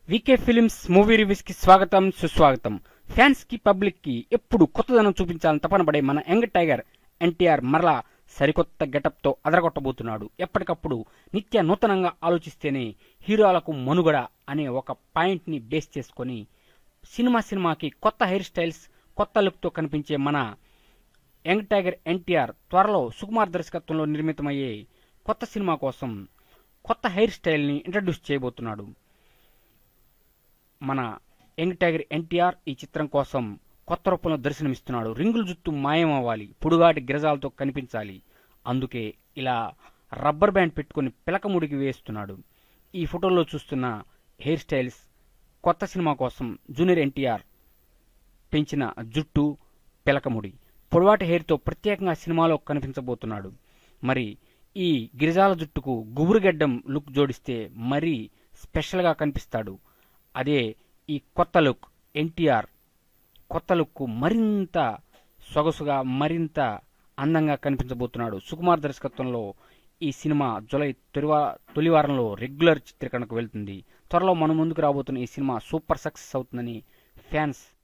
VK films movie reviews కి స్వాగతం సుస్వాగతం ఫ్యాన్స్ కి పబ్లిక్ కి ఎప్పుడు కొత్తదనం చూపించాలని తపన పడే మన యంగ్ టైగర్ ఎన్టీఆర్ మరలా సరికొత్త గెటప్ తో అదరగొట్టబోతున్నాడు ఎప్పటికప్పుడు నిత్య నూతనంగా ఆలోచిస్తేనే హీరోలకు మనుగడ అనే ఒక పాయింట్ ని బేస్ చేసుకొని సినిమా సినిమాకి కొత్త హెయిర్ స్టైల్స్ కొత్త లుక్ తో కనిపించే మన యంగ్ టైగర్ ఎన్టీఆర్ త్వరలో సుకుమార్ దర్శకత్వంలో నిర్మితమయ్యే కొత్త సినిమా కోసం కొత్త హెయిర్ స్టైల్ని ఇంట్రడ్యూస్ చేయబోతున్నాడు మన యంగ్ టైగర్ ఎన్టీఆర్ ఈ చిత్రం కోసం కొత్త రూపంలో దర్శనమిస్తున్నాడు రింగుల జుట్టు మాయం అవ్వాలి పొడుగాటి గిరజాలతో కనిపించాలి అందుకే ఇలా రబ్బర్ బ్యాండ్ పెట్టుకుని పిలకముడికి వేస్తున్నాడు ఈ ఫోటోలో చూస్తున్న హెయిర్ స్టైల్స్ కొత్త సినిమా కోసం జూనియర్ ఎన్టీఆర్ పెంచిన జుట్టు పిలకముడి పొడవాటి హెయిర్తో ప్రత్యేకంగా సినిమాలో కనిపించబోతున్నాడు మరి ఈ గిరిజాల జుట్టుకు గుబురుగడ్డం లుక్ జోడిస్తే మరీ స్పెషల్గా కనిపిస్తాడు అదే ఈ కొత్త లుక్ ఎన్టీఆర్ కొత్త లుక్ మరింత సొగసుగా మరింత అందంగా కనిపించబోతున్నాడు సుకుమార్ దర్శకత్వంలో ఈ సినిమా జులై తొలివా తొలి వారంలో రెగ్యులర్ చిత్రీకరణకు వెళ్తుంది త్వరలో మన ముందుకు రాబోతున్న ఈ సినిమా సూపర్ సక్సెస్ అవుతుందని ఫ్యాన్స్